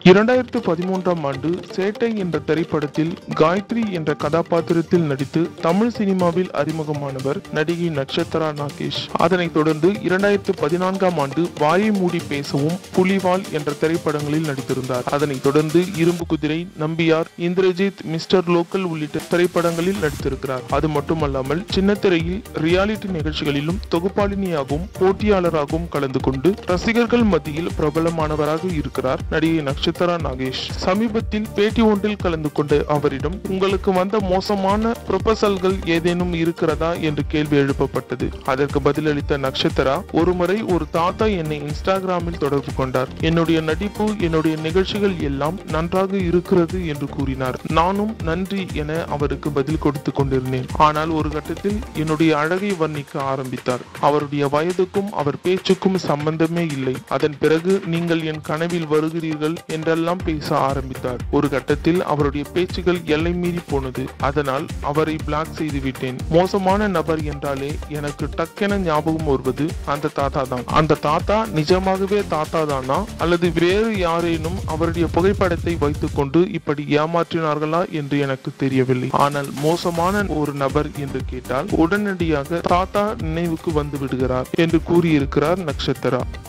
இரண்டாயிரத்து பதிமூன்றாம் ஆண்டு சேட்டை என்ற திரைப்படத்தில் காயத்ரி என்ற கதாபாத்திரத்தில் நடித்து தமிழ் சினிமாவில் அறிமுகமானவர் நடிகை நட்சத்திரா நாகேஷ் அதனைத் தொடர்ந்து இரண்டாயிரத்து பதினான்காம் ஆண்டு வாயை மூடி பேசவும் புலிவால் என்ற திரைப்படங்களில் நடித்திருந்தார் அதனைத் தொடர்ந்து இரும்பு குதிரை நம்பியார் இந்திரஜித் மிஸ்டர் லோக்கல் உள்ளிட்ட திரைப்படங்களில் நடித்திருக்கிறார் அது மட்டுமல்லாமல் சின்ன திரையில் ரியாலிட்டி நிகழ்ச்சிகளிலும் தொகுப்பாளினியாகவும் போட்டியாளராகவும் கலந்து கொண்டு ரசிகர்கள் மத்தியில் பிரபலமானவராக இருக்கிறார் நடிகை நட்சத்திரா நாகேஷ் சமீபத்தில் பேட்டி ஒன்றில் கலந்து கொண்ட அவரிடம் உங்களுக்கு வந்த மோசமான ப்ரொபசல்கள் ஏதேனும் இருக்கிறதா என்று கேள்வி எழுப்பப்பட்டது அதற்கு பதிலளித்த நட்சத்திரா ஒருமுறை ஒரு தாத்தா என்னை இன்ஸ்டாகிராமில் தொடர்பு கொண்டார் என்னுடைய நடிப்பு என்னுடைய நிகழ்ச்சிகள் எல்லாம் நன்றாக இருக்கிறது என்று கூறினார் நானும் நன்றி என அவருக்கு பதில் கொடுத்து கொண்டிருந்தேன் ஆனால் ஒரு கட்டத்தில் என்னுடைய அழகை வர்ணிக்க ஆரம்பித்தார் அவருடைய வயதுக்கும் அவர் பேச்சுக்கும் சம்பந்தமே இல்லை அதன் பிறகு நீங்கள் என் கனவில் வருகிறீர்கள் என்றெல்லாம் பேச ஆரம்பித்தார் ஒரு கட்டத்தில் அவருடைய பேச்சுகள் எல்லை மீறி போனது அதனால் அவரை பிளாக் செய்து விட்டேன் மோசமான நபர் என்றாலே எனக்கு டக்கென ஞாபகம் வருவது அந்த தாத்தா தான் அந்த தாத்தா நிஜமாகவே தாத்தா தானா அல்லது வேறு யாரேனும் அவருடைய புகைப்படத்தை வைத்துக்கொண்டு இப்படி ஏமாற்றினார்களா என்று எனக்கு தெரியவில்லை ஆனால் மோசமான ஒரு நபர் என்று கேட்டால் உடனடியாக தாத்தா நினைவுக்கு வந்து விடுகிறார் என்று கூறியிருக்கிறார் நட்சத்திரா